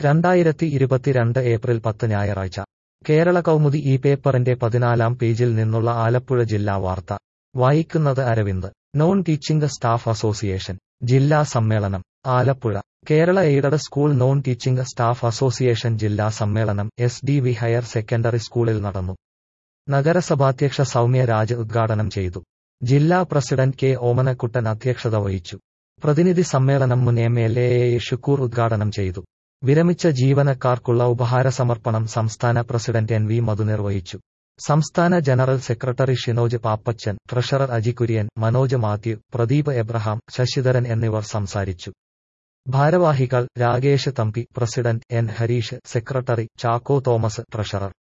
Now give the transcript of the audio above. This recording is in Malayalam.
രണ്ടായിരത്തി ഇരുപത്തിരണ്ട് ഏപ്രിൽ പത്ത് ഞായറാഴ്ച കേരള കൗമുദി ഈ പേപ്പറിന്റെ പതിനാലാം പേജിൽ നിന്നുള്ള ആലപ്പുഴ ജില്ലാ വാർത്ത വായിക്കുന്നത് Aravind non teaching staff association ജില്ലാ സമ്മേളനം Alappuzha Kerala aided school non teaching staff association ജില്ലാ സമ്മേളനം S D V higher secondary സ്കൂളിൽ നടന്നു നഗരസഭാധ്യക്ഷ സൗമ്യ രാജ് ഉദ്ഘാടനം ചെയ്തു ജില്ലാ പ്രസിഡന്റ് കെ ഓമനക്കുട്ടൻ അധ്യക്ഷത വഹിച്ചു പ്രതിനിധി സമ്മേളനം മുൻ M L A A Shukkur ഉദ്ഘാടനം ചെയ്തു വിരമിച്ച ജീവനക്കാർക്കുള്ള ഉപഹാര സമർപ്പണം സംസ്ഥാന പ്രസിഡന്റ് എൻ വി മധു നിർവഹിച്ചു സംസ്ഥാന general secretary Shinoj Pappachan treasurer Aji Kurian Manoj Mathew Pradeep Abraham Sasidharan എന്നിവർ സംസാരിച്ചു ഭാരവാഹികൾ Rakesh Thampi president N Harish secretary Chacko Thomas treasurer